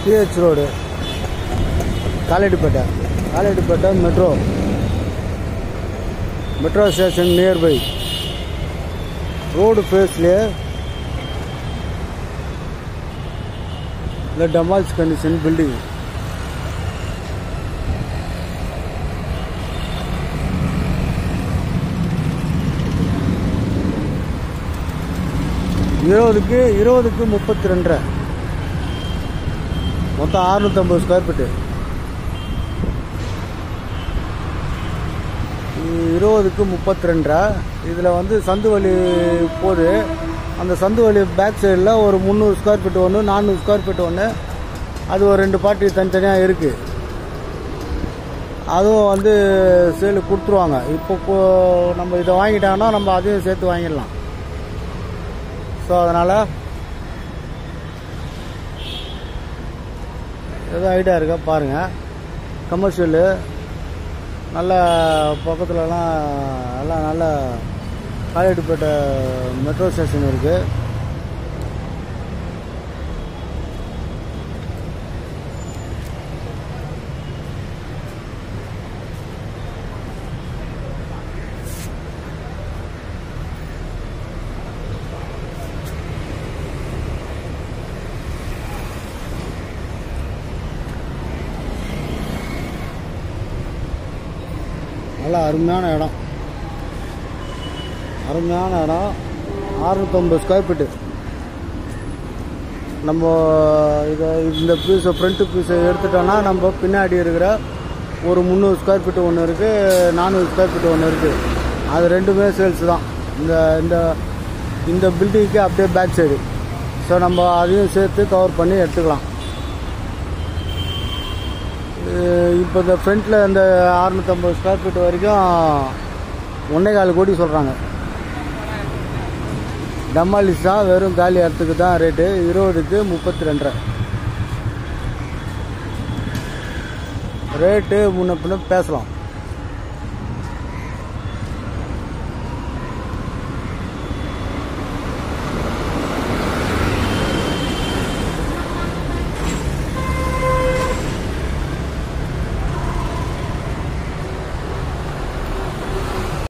pH road Kaladipet Kaladipet metro metro station nearby road ஃபேஸ்லேயே இந்த டமால்ஸ் கண்டிஷன் பில்டிங் இருபதுக்கு இருபதுக்கு முப்பத்தி ரெண்டரை மொத்தம் அறுநூத்தம்பது ஸ்கொயர் ஃபீட்டு இருபதுக்கு முப்பத்தி ரெண்டரை இதில் வந்து சந்து வழி போகுது அந்த சந்து வழி பேக் சைடில் ஒரு முந்நூறு ஸ்கொயர் ஃபீட் ஒன்று நானூறு ஸ்கொயர் ஃபீட் ஒன்று அது ஒரு ரெண்டு பார்ட்டி தனித்தனியாக இருக்குது அதுவும் வந்து சேலு கொடுத்துருவாங்க இப்போ கு- நம்ம இதை வாங்கிட்டாங்கன்னா நம்ம அதையும் சேர்த்து வாங்கிடலாம் ஸோ அதனால் ஏதோ ஐடியா இருக்கா பாருங்கள் கமர்ஷியலு நல்ல பக்கத்துலலாம் எல்லாம் நல்ல காலேட்டுப்பேட்டை மெட்ரோ ஸ்டேஷன் இருக்குது நல்ல அருமையான இடம் அருமையான இடம் அறுநூத்தம்பது ஸ்கொயர் ஃபீட்டு நம்ம இதை இந்த பீஸை ஃப்ரண்ட்டு பீஸை எடுத்துட்டோன்னா நம்ம பின்னாடி இருக்கிற ஒரு முந்நூறு ஸ்கொயர் ஃபீட்டு ஒன்று இருக்குது நானூறு ஸ்கொயர் ஃபீட்டு ஒன்று இருக்குது அது ரெண்டுமே சேல்ஸ் தான் இந்த இந்த இந்த பில்டிங்க்கு அப்படியே பேக் சைடு ஸோ நம்ம அதையும் சேர்த்து கவர் பண்ணி எடுத்துக்கலாம் அஹ் இப்போ இந்த ஃப்ரண்ட்டில் இந்த அறுநூத்தம்பது ஸ்கொயர் ஃபீட் வரைக்கும் ஒன்றே கால் கோடி சொல்கிறாங்க டமாலிஸ் தான் வெறும் காலி இடத்துக்கு தான் ரேட்டு இருபதுக்கு முப்பத்தி ரெண்டரை ரேட்டு முன்ன பின்ன பேசலாம்